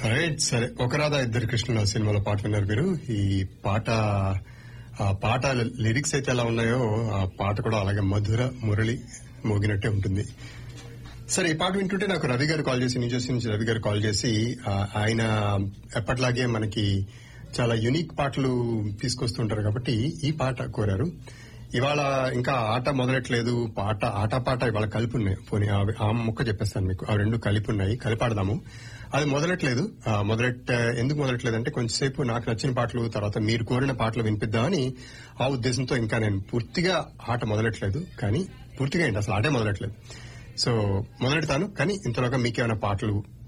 right సరే ఒక రాధా ఇద్దరు కృష్ణుల సినిమాలో పాట విన్నారు మీరు ఈ పాట ఆ పాట లిరిక్స్ అయితే ఎలా ఉన్నాయో ఆ పాట కూడా అలాగే మధుర మురళి మోగినట్టే ఉంటుంది సరే ఈ పాట వింటుంటే నాకు రవి గారు కాల్ చేసి న్యూజెర్సీ నుంచి రవి గారు కాల్ చేసి ఆ, ఆయన ఎప్పటిలాగే మనకి చాలా యునిక్ పాటలు తీసుకొస్తుంటారు కాబట్టి ఈ పాట కోరారు ఇవాళ ఇంకా ఆట మొదలెట్లేదు పాట ఆట పాట ఇవాళ కలిపి ఉన్నాయి పోనీ ఆ- ఆ మొక్క చెప్పేస్తాను మీకు ఆ రెండు కలిపి ఉన్నాయి కలిపాడదాము అది మొదలెట్లేదు ఆ, మొదలెట్ ఎందుకు మొదలెట్లేదు అంటే కొంచెంసేపు నాకు నచ్చిన పాటలు తర్వాత మీరు కోరిన పాటలు వినిపిద్దామని ఆ ఉద్దేశంతో ఇంకా నేను పూర్తిగా ఆట మొదలెట్లేదు కానీ పూర్తిగా ఏంటి అసలు ఆటే మొదలెట్లేదు సో మొదలెడతాను కానీ ఇంతలోగా మీకేమైనా పాటలు